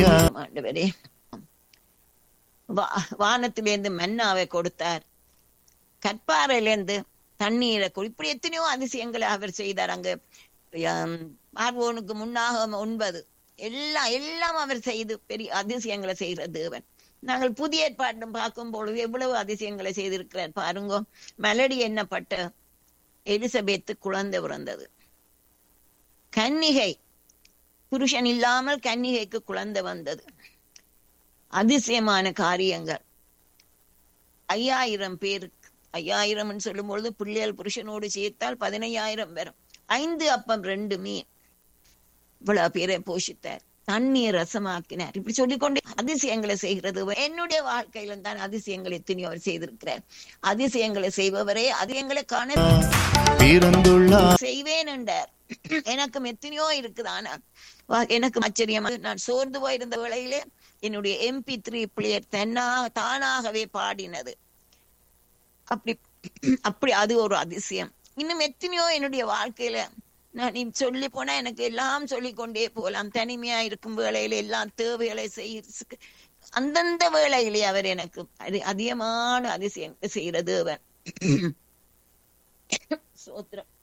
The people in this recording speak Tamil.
ஆண்டவரே வா- வானத்திலிருந்து மன்னாவை கொடுத்தார் கற்பாறையிலிருந்து தண்ணீரை கொடு- இப்படி எத்தனையோ அதிசயங்களை அவர் செய்தார் அங்க ஆம், பார்வோனுக்கு முன்னாக உண்பது எல்லாம் எல்லாம் அவர் செய்து பெரிய அதிசயங்களை செய்கிற தேவன் நாங்கள் புதிய ஏற்பாட்டும் பார்க்கும் பொழுது எவ்வளவு அதிசயங்களை செய்திருக்கிறார் பாருங்க மெலடி எண்ணப்பட்ட எலிசபெத்து குழந்தை பிறந்தது கன்னிகை புருஷன் இல்லாமல் கன்னிகைக்கு குழந்தை வந்தது அதிசயமான காரியங்கள் ஐயாயிரம் பேருக்கு ஐயாயிரம் சொல்லும் பொழுது பிள்ளைகள் புருஷனோடு சேர்த்தால் பதினையாயிரம் வரும் ஐந்து அப்பம் ரெண்டு மீன் இவ்வளவு பேரை போஷித்தார் தண்ணீர் ரசமாக்கினார் இப்படி சொல்லிக்கொண்டே அதிசயங்களை செய்கிறது என்னுடைய வாழ்க்கையில தான் அதிசயங்களை எத்தனையோ அவர் செய்திருக்கிறார் அதிசயங்களை செய்பவரே அதிசயங்களை காண பிறந்துள்ளார் செய்வேன் என்றார் எனக்கும் எத்தனையோ இருக்குது ஆனா வா- எனக்கு ஆச்சரியமா நான் சோர்ந்து போயிருந்த வேளையிலே என்னுடைய எம்பி த்ரீ பிளேயர் தன்னா தானாகவே பாடினது அப்படி அப்படி அது ஒரு அதிசயம் இன்னும் எத்தனையோ என்னுடைய வாழ்க்கையில நான் நீ சொல்லி போனா எனக்கு எல்லாம் சொல்லிக் கொண்டே போகலாம் தனிமையா இருக்கும் வேளையில எல்லாம் தேவைகளை செய்ய அந்தந்த வேளையிலே அவர் எனக்கு அது அதிகமான அதிசயம் செய்கிறது அவன் சோத்திரம்